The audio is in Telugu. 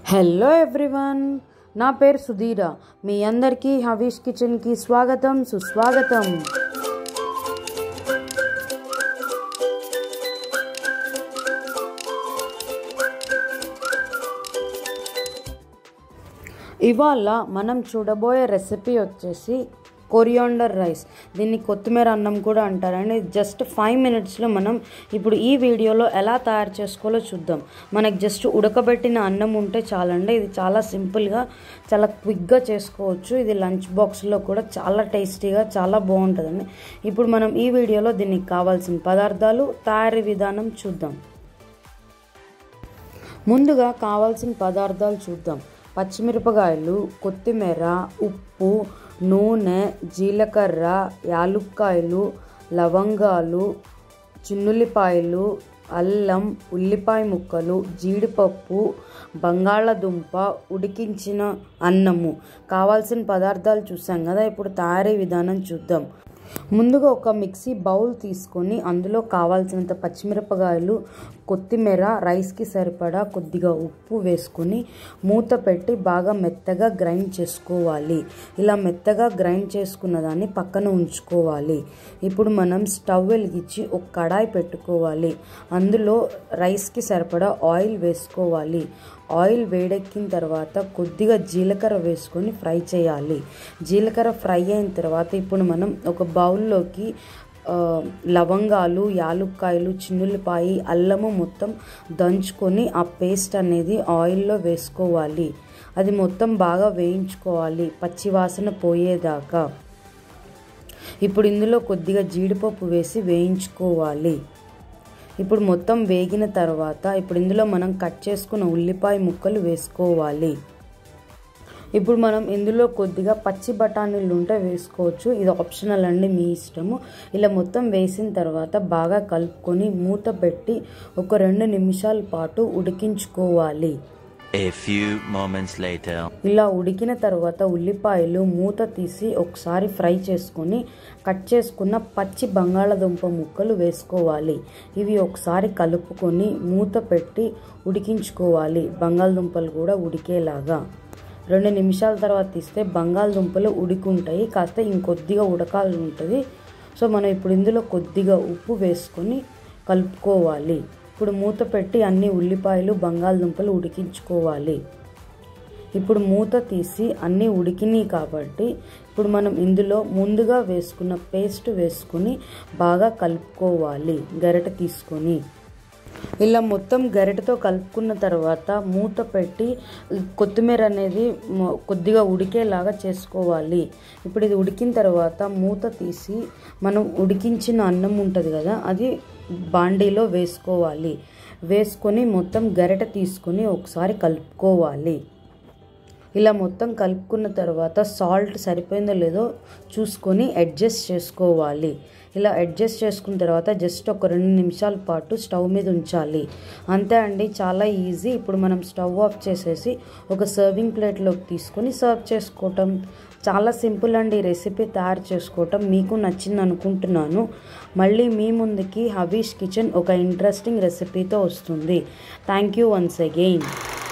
హలో ఎవ్రీవన్ నా పేరు సుధీర మీ అందరికీ హవీష్ కిచెన్కి స్వాగతం సుస్వాగతం ఇవాళ మనం చూడబోయే రెసిపీ వచ్చేసి కొరియాండర్ రైస్ దీన్ని కొత్తిమీర అన్నం కూడా అంటారండి జస్ట్ ఫైవ్ మినిట్స్లో మనం ఇప్పుడు ఈ వీడియోలో ఎలా తయారు చేసుకోవాలో చూద్దాం మనకి జస్ట్ ఉడకబెట్టిన అన్నం ఉంటే చాలండి ఇది చాలా సింపుల్గా చాలా క్విక్గా చేసుకోవచ్చు ఇది లంచ్ బాక్స్లో కూడా చాలా టేస్టీగా చాలా బాగుంటుందండి ఇప్పుడు మనం ఈ వీడియోలో దీనికి కావాల్సిన పదార్థాలు తయారీ విధానం చూద్దాం ముందుగా కావాల్సిన పదార్థాలు చూద్దాం పచ్చిమిరపకాయలు కొత్తిమీర ఉప్పు నూనె జీలకర్ర యాలుక్కాయలు లవంగాలు చిన్నుల్లిపాయలు అల్లం ఉల్లిపాయ ముక్కలు జీడిపప్పు బంగాళదుంప ఉడికించిన అన్నము కావాల్సిన పదార్థాలు చూసాం కదా ఇప్పుడు తయారీ విధానం చూద్దాం ముందుగా ఒక మిక్సీ బౌల్ తీసుకొని అందులో కావాల్సినంత పచ్చిమిరపకాయలు కొత్తిమీర రైస్కి సరిపడా కొద్దిగా ఉప్పు వేసుకొని మూత పెట్టి బాగా మెత్తగా గ్రైండ్ చేసుకోవాలి ఇలా మెత్తగా గ్రైండ్ చేసుకున్న దాన్ని పక్కన ఉంచుకోవాలి ఇప్పుడు మనం స్టవ్ వెలిగించి ఒక కడాయి పెట్టుకోవాలి అందులో రైస్కి సరిపడా ఆయిల్ వేసుకోవాలి ఆయిల్ వేడెక్కిన తర్వాత కొద్దిగా జీలకర్ర వేసుకొని ఫ్రై చేయాలి జీలకర్ర ఫ్రై అయిన తర్వాత ఇప్పుడు మనం ఒక బౌల్లోకి లవంగాలు యాలుక్కాయలు చిన్నులపాయి అల్లము మొత్తం దంచుకొని ఆ పేస్ట్ అనేది ఆయిల్లో వేసుకోవాలి అది మొత్తం బాగా వేయించుకోవాలి పచ్చివాసన పోయేదాకా ఇప్పుడు ఇందులో కొద్దిగా జీడిపప్పు వేసి వేయించుకోవాలి ఇప్పుడు మొత్తం వేగిన తర్వాత ఇప్పుడు ఇందులో మనం కట్ చేసుకున్న ఉల్లిపాయ ముక్కలు వేసుకోవాలి ఇప్పుడు మనం ఇందులో కొద్దిగా పచ్చి బఠానీలు ఉంటే వేసుకోవచ్చు ఇది ఆప్షనల్ అండి మీ ఇష్టము ఇలా మొత్తం వేసిన తర్వాత బాగా కలుపుకొని మూత పెట్టి ఒక రెండు నిమిషాల పాటు ఉడికించుకోవాలి A few moments later. ఇలా ఉడికిన తర్వాత ఉల్లిపాయలు మూత తీసి ఒకసారి ఫ్రై చేసుకొని కట్ చేసుకున్న పచ్చి బంగాళదుంప ముక్కలు వేసుకోవాలి ఇవి ఒకసారి కలుపుకొని మూత పెట్టి ఉడికించుకోవాలి బంగాళదుంపలు కూడా ఉడికేలాగా రెండు నిమిషాల తర్వాత తీస్తే బంగాళదుంపలు ఉడికుంటాయి కాస్త ఇంకొద్దిగా ఉడకాలి ఉంటుంది సో మనం ఇప్పుడు ఇందులో కొద్దిగా ఉప్పు వేసుకొని కలుపుకోవాలి ఇప్పుడు మూత పెట్టి అన్ని ఉల్లిపాయలు బంగాళదుంపలు ఉడికించుకోవాలి ఇప్పుడు మూత తీసి అన్నీ ఉడికినాయి కాబట్టి ఇప్పుడు మనం ఇందులో ముందుగా వేసుకున్న పేస్ట్ వేసుకుని బాగా కలుపుకోవాలి గరిటె తీసుకొని ఇలా మొత్తం గరిటెతో కలుపుకున్న తర్వాత మూత పెట్టి కొత్తిమీర అనేది కొద్దిగా ఉడికేలాగా చేసుకోవాలి ఇప్పుడు ఇది ఉడికిన తర్వాత మూత తీసి మనం ఉడికించిన అన్నం ఉంటుంది కదా అది బాండీలో వేసుకోవాలి వేసుకొని మొత్తం గరిటె తీసుకొని ఒకసారి కలుపుకోవాలి ఇలా మొత్తం కలుపుకున్న తర్వాత సాల్ట్ సరిపోయిందో లేదో చూసుకొని అడ్జస్ట్ చేసుకోవాలి ఇలా అడ్జస్ట్ చేసుకున్న తర్వాత జస్ట్ ఒక రెండు నిమిషాల పాటు స్టవ్ మీద ఉంచాలి అంతే అండి చాలా ఈజీ ఇప్పుడు మనం స్టవ్ ఆఫ్ చేసేసి ఒక సర్వింగ్ ప్లేట్లోకి తీసుకొని సర్వ్ చేసుకోవటం చాలా సింపుల్ అండి రెసిపీ తయారు చేసుకోవటం మీకు నచ్చింది అనుకుంటున్నాను మళ్ళీ మీ ముందుకి హవీష్ కిచెన్ ఒక ఇంట్రెస్టింగ్ రెసిపీతో వస్తుంది థ్యాంక్ యూ వన్స్ అగెయిన్